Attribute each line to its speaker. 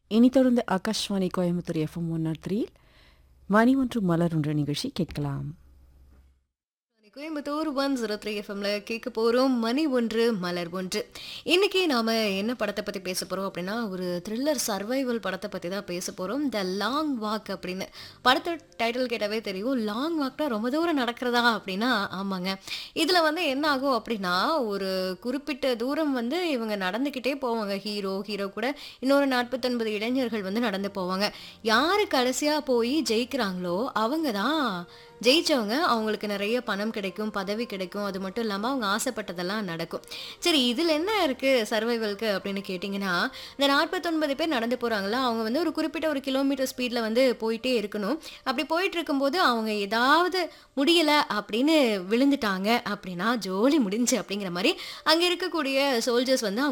Speaker 1: இனி தொடர்ந்து Akashvani Coimbatore FM one nought த்ரீயில் மணி ஒன்று மலர் ஒன்ற நிகழ்ச்சி கேட்கலாம்
Speaker 2: கோயம்புத்தூர் ஒன் ஜீரோ த்ரீ எஃப்எம்ல கேட்க போகிறோம் மணி ஒன்று மலர் ஒன்று இன்னைக்கு நாம என்ன படத்தை பற்றி பேச போகிறோம் அப்படின்னா ஒரு த்ரில்லர் சர்வைவல் படத்தை பற்றி தான் பேச போகிறோம் த லாங் வாக் அப்படின்னு படத்தை டைட்டில் கேட்டாவே தெரியும் லாங் வாக்னா ரொம்ப தூரம் நடக்கிறதா அப்படின்னா ஆமாங்க இதில் வந்து என்ன ஆகும் அப்படின்னா ஒரு குறிப்பிட்ட தூரம் வந்து இவங்க நடந்துக்கிட்டே போவாங்க ஹீரோ ஹீரோ கூட இன்னொரு நாற்பத்தொன்பது இளைஞர்கள் வந்து நடந்து போவாங்க யார் கடைசியாக போய் ஜெயிக்கிறாங்களோ அவங்க தான் ஜெயிச்சவங்க அவங்களுக்கு நிறைய பணம் கிடைக்கும் பதவி கிடைக்கும் அது மட்டும் இல்லாமல் அவங்க ஆசைப்பட்டதெல்லாம் நடக்கும் சரி இதில் என்ன இருக்குது சர்வைவலுக்கு அப்படின்னு கேட்டிங்கன்னா இந்த நாற்பத்தொன்பது பேர் நடந்து போகிறாங்களா அவங்க வந்து ஒரு குறிப்பிட்ட ஒரு கிலோமீட்டர் ஸ்பீடில் வந்து போயிட்டே இருக்கணும் அப்படி போயிட்டு இருக்கும்போது அவங்க ஏதாவது முடியலை அப்படின்னு விழுந்துட்டாங்க அப்படின்னா ஜோலி முடிஞ்சு அப்படிங்கிற மாதிரி அங்கே இருக்கக்கூடிய சோல்ஜர்ஸ் வந்து